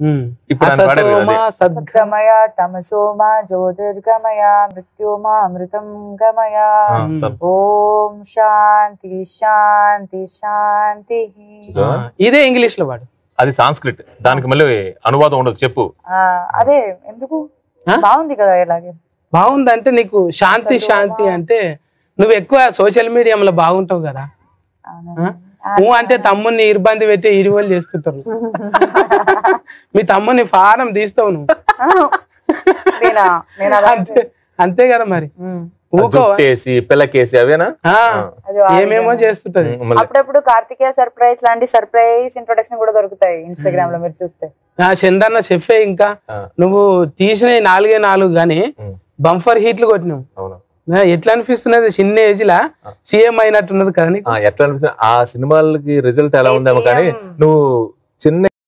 ఉమ్. ఇప్పుడు ఆయన పాడేది అసతోమ అదే. సద్ సద్గమయ తమసోమ జ్యోతిర్గమయ మృత్యోమ అమృతం గమయ ఆ, ఉమ్. తను. ఓం శాంతి శాంతి శాంతి చూసావా? ఇదే ఇంగ్లీష్ లో పాడు అది సాంస్క్రిట్ దానికి మళ్ళీ అనువాదం ఉండదు చెప్పు ఆ, అదే ఎందుకు ఆ? బాగుంది కదా ఇలాగే బాగుందంటే నీకు శాంతి అసలు శాంతి అమ్మా. అంటే నువ్వు ఎక్కువ సోషల్ మీడియాలో బాగుంటావు కదా అవునా? ఆ? నువ్వు అంటే తమ్ముని ఇబ్బంది పెట్టి ఇరువలు చేస్తుంటారు మీ తమ్ముని ఫారం తీస్తావు నువ్వు నేనా నేను అలా అంతే అంతే కదా మరి ఉమ్. ఊకో జుట్టేసి పిల్లకేసి అవేనా ఆ, అది ఆ ఏమేమో విధంగా. చేస్తుంటది ఉమ్, మళ్ళీ అప్పుడప్పుడు కార్తికేయ సర్ప్రైజ్ లాంటి సర్ప్రైజ్ ఇంట్రొడక్షన్ కూడా దొరుకుతాయి ఇన్స్టాగ్రామ్ లో మీరు చూస్తే ఆ చందన్న చెఫే ఇంకా ఆ, నువ్వు తీసిన నాలుగే నాలుగు గాని ఉమ్, బంఫర్ హీట్లు కొట్టినావు అవును ఆ, ఎట్లా అనిపిస్తున్నది చిన్న ఏజ్ లా సీఎం అయినట్టున్నది కదా నీకు ఆ, ఎట్లా అనిపిస్తుంది ఆ సినిమాలకి రిజల్ట్ ఎలా ఉందేమో కానీ ACM. నువ్వు చిన్న